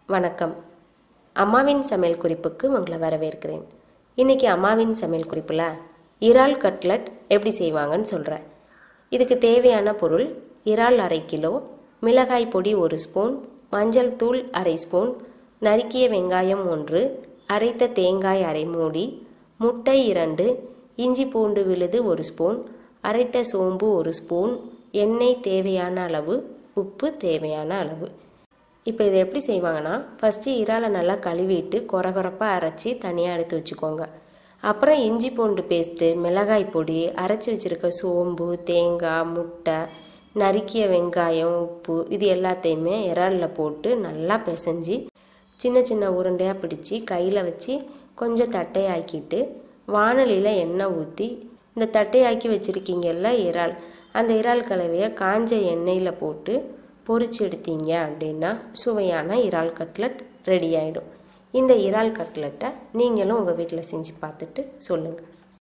வணக்கம் அம்மாவின் சமையல் குறிப்புக்கு உங்களை வரவேற்கிறேன் இன்னைக்கு அம்மாவின் சமையல் குறிப்பில் இறால் கட்லட் எப்படி செய்வாங்கன்னு சொல்கிறேன் இதுக்கு தேவையான பொருள் இறால் அரை கிலோ மிளகாய் பொடி ஒரு ஸ்பூன் மஞ்சள் தூள் அரை ஸ்பூன் நறுக்கிய வெங்காயம் ஒன்று அரைத்த தேங்காய் அரை மூடி முட்டை இரண்டு இஞ்சி பூண்டு விழுது ஒரு ஸ்பூன் அரைத்த சோம்பு ஒரு ஸ்பூன் எண்ணெய் தேவையான அளவு உப்பு தேவையான அளவு இப்போ இதை எப்படி செய்வாங்கன்னா ஃபஸ்ட்டு இறாலை நல்லா கழுவிட்டு கொரகொரப்பாக அரைச்சி தனியாக எடுத்து வச்சுக்கோங்க அப்புறம் இஞ்சி பூண்டு பேஸ்ட்டு மிளகாய் பொடி அரைச்சி வச்சுருக்க சோம்பு தேங்காய் முட்டை நறுக்கிய வெங்காயம் உப்பு இது எல்லாத்தையுமே இறாலில் போட்டு நல்லா பிசைஞ்சு சின்ன சின்ன உருண்டையாக பிடிச்சி கையில் வச்சு கொஞ்சம் தட்டையாக்கிட்டு வானலியில் எண்ணெய் ஊற்றி இந்த தட்டையாக்கி வச்சுருக்கீங்கல்ல இறால் அந்த இறால் கலவையை காஞ்ச எண்ணெயில் போட்டு பொரிச்சு எடுத்தீங்க அப்படின்னா சுவையான இறால் கட்லட் ரெடி ஆகிடும் இந்த இறால் கட்லட்டை நீங்களும் உங்கள் வீட்டில் செஞ்சு பார்த்துட்டு சொல்லுங்கள்